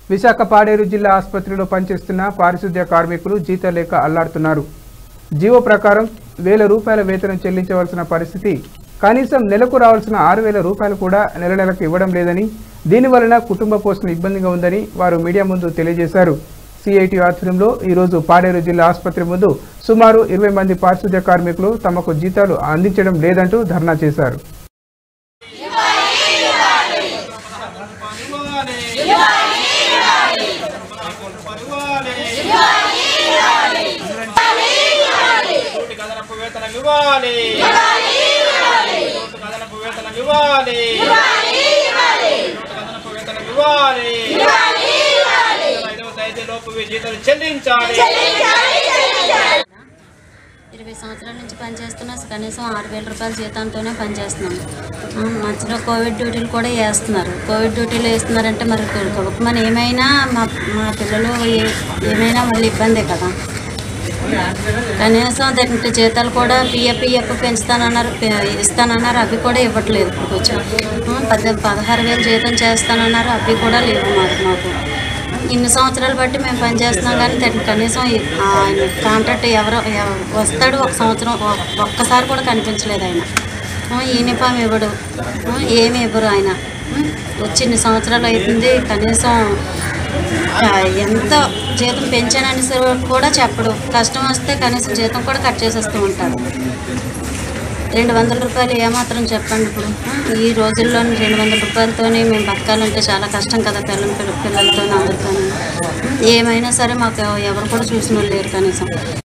విశాఖ పాడేరు జిల్లా ఆసుపత్రిలో పనిచేస్తున్న పారిశుద్ధ్య కార్మికులు జీతం లేక అల్లాడుతున్నారు జీవో ప్రకారం వేల రూపాయల వేతనం చెల్లించవలసిన పరిస్థితి కనీసం నెలకు రావాల్సిన ఆరు వేల రూపాయలు కూడా నెల నెలకు ఇవ్వడం లేదని దీనివలన కుటుంబ పోషణ ఇబ్బందిగా ఉందని వారు మీడియా ముందు తెలియజేశారు సిఐటి ఆధ్వర్యంలో ఈరోజు పాడేరు జిల్లా ఆసుపత్రి ముందు సుమారు ఇరవై మంది పారిశుద్ధ్య కార్మికులు తమకు జీతాలు అందించడం లేదంటూ ధర్నా చేశారు కోటి కదనపు వేతనం ఇవ్వాలి కోటి కదనపు వేతనం ఇవ్వాలి కోటి కదనపు వేతనం ఇవ్వాలి ఐదవ తేదీ లోపు ఈ జీతాలు చెల్లించాలి ఇరవై సంవత్సరాల నుంచి పనిచేస్తున్నా కనీసం ఆరు వేల రూపాయల జీతంతోనే పనిచేస్తున్నాం ఆ, మధ్యలో కోవిడ్ డ్యూటీలు కూడా వేస్తున్నారు కోవిడ్ డ్యూటీలు వేస్తున్నారంటే మరి మన ఏమైనా మా మా పిల్లలు ఏ- ఏమైనా మళ్ళీ ఇబ్బందే కదా కనీసం దానికి జీతాలు కూడా పిఎఫ్ పిఎఫ్ పెంచుతానన్నారు పె- ఇస్తానన్నారు అవి కూడా ఇవ్వట్లేదు ఇప్పుడు కొంచెం పద్దెనిమిది పదహారు వేలు జీతం చేస్తానన్నారు అవి కూడా లేవు మాకు మాకు ఇన్ని సంవత్సరాలు బట్టి మేము పనిచేస్తున్నాం కానీ దానికి కనీసం ఈ- ఆయన కాంట్రాక్ట్ ఎవరో ఎవ- వస్తాడు ఒక సంవత్సరం ఒ- ఒక్కసారి కూడా కనిపించలేదు ఆయన ఆ, యూనిఫామ్ ఇవ్వడు ఆ, ఏమి ఇవ్వరు ఆయన ఉం? వచ్చి ఇన్ని సంవత్సరాలు అవుతుంది కనీసం ఆ, ఎంత జీతం పెంచానని సరే కూడా చెప్పడు కష్టం వస్తే కనీసం జీతం కూడా కట్ చేసేస్తూ ఉంటాడు రెండు వందల రూపాయలు ఏమాత్రం చెప్పండి ఇప్పుడు ఆ, ఈ రోజుల్లో రెండు వందల రూపాయలతోనే మేము బతకాలంటే చాలా కష్టం కదా పిల్లల పిల్లలతో అందరితో ఏమైనా సరే మాకు ఎవరు కూడా చూసిన వాళ్ళు లేరు కనీసం